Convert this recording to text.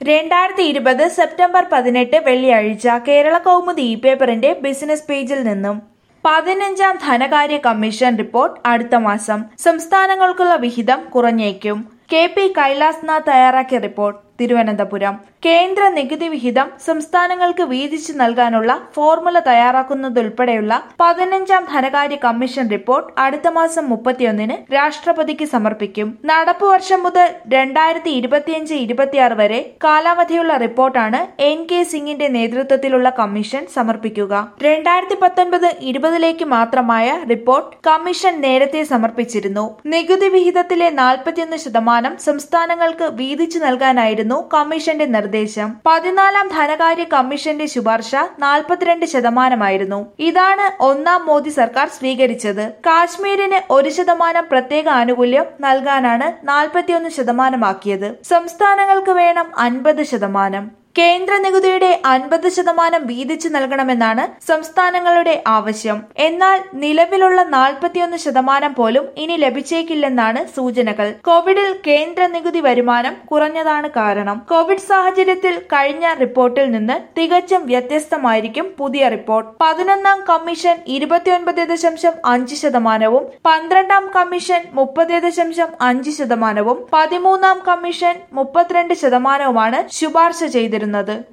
രണ്ടായിരത്തി ഇരുപത് സെപ്റ്റംബർ പതിനെട്ട് വെള്ളിയാഴ്ച കേരള കൗമുദി ഇ പേപ്പറിന്റെ ബിസിനസ് പേജിൽ നിന്നും പതിനഞ്ചാം ധനകാര്യ കമ്മീഷൻ റിപ്പോർട്ട് അടുത്ത മാസം സംസ്ഥാനങ്ങൾക്കുള്ള വിഹിതം കുറഞ്ഞേക്കും കെ പി കൈലാസ്നാഥ് തയ്യാറാക്കിയ റിപ്പോർട്ട് തിരുവനന്തപുരം കേന്ദ്ര നികുതി വിഹിതം സംസ്ഥാനങ്ങൾക്ക് വീതിച്ചു നൽകാനുള്ള ഫോർമുല തയ്യാറാക്കുന്നതുൾപ്പെടെയുള്ള പതിനഞ്ചാം ധനകാര്യ കമ്മീഷൻ റിപ്പോർട്ട് അടുത്ത മാസം മുപ്പത്തിയൊന്നിന് രാഷ്ട്രപതിക്ക് സമർപ്പിക്കും നടപ്പു വർഷം മുതൽ രണ്ടായിരത്തി ഇരുപത്തിയഞ്ച് ഇരുപത്തിയാറ് വരെ കാലാവധിയുള്ള റിപ്പോർട്ടാണ് എൻ കെ സിംഗിന്റെ നേതൃത്വത്തിലുള്ള കമ്മീഷൻ സമർപ്പിക്കുക രണ്ടായിരത്തി പത്തൊൻപത് ഇരുപതിലേക്ക് മാത്രമായ റിപ്പോർട്ട് കമ്മീഷൻ നേരത്തെ സമർപ്പിച്ചിരുന്നു നികുതി വിഹിതത്തിലെ നാൽപ്പത്തിയൊന്ന് ശതമാനം സംസ്ഥാനങ്ങൾക്ക് വീതിച്ചു നൽകാനായിരുന്നു കമ്മീഷന്റെ നിർദ്ദേശം പതിനാലാം ധനകാര്യ കമ്മീഷന്റെ ശുപാർശ നാൽപ്പത്തിരണ്ട് ശതമാനമായിരുന്നു ഇതാണ് ഒന്നാം മോദി സർക്കാർ സ്വീകരിച്ചത് കാശ്മീരിന് ഒരു ശതമാനം പ്രത്യേക ആനുകൂല്യം നൽകാനാണ് നാൽപ്പത്തിയൊന്ന് ശതമാനമാക്കിയത് സംസ്ഥാനങ്ങൾക്ക് വേണം അൻപത് ശതമാനം കേന്ദ്ര നികുതിയുടെ അൻപത് ശതമാനം വീതിച്ചു നൽകണമെന്നാണ് സംസ്ഥാനങ്ങളുടെ ആവശ്യം എന്നാൽ നിലവിലുള്ള നാൽപ്പത്തിയൊന്ന് ശതമാനം പോലും ഇനി ലഭിച്ചേക്കില്ലെന്നാണ് സൂചനകൾ കോവിഡിൽ കേന്ദ്ര നികുതി വരുമാനം കുറഞ്ഞതാണ് കാരണം കോവിഡ് സാഹചര്യത്തിൽ കഴിഞ്ഞ റിപ്പോർട്ടിൽ നിന്ന് തികച്ചും വ്യത്യസ്തമായിരിക്കും പുതിയ റിപ്പോർട്ട് പതിനൊന്നാം കമ്മീഷൻ ഇരുപത്തിയൊൻപത് ദശാംശം അഞ്ച് ശതമാനവും പന്ത്രണ്ടാം കമ്മീഷൻ മുപ്പത് ദശാംശം അഞ്ച് ശതമാനവും പതിമൂന്നാം കമ്മീഷൻ മുപ്പത്തിരണ്ട് ശതമാനവുമാണ് ശുപാർശ ചെയ്തിരുന്നത്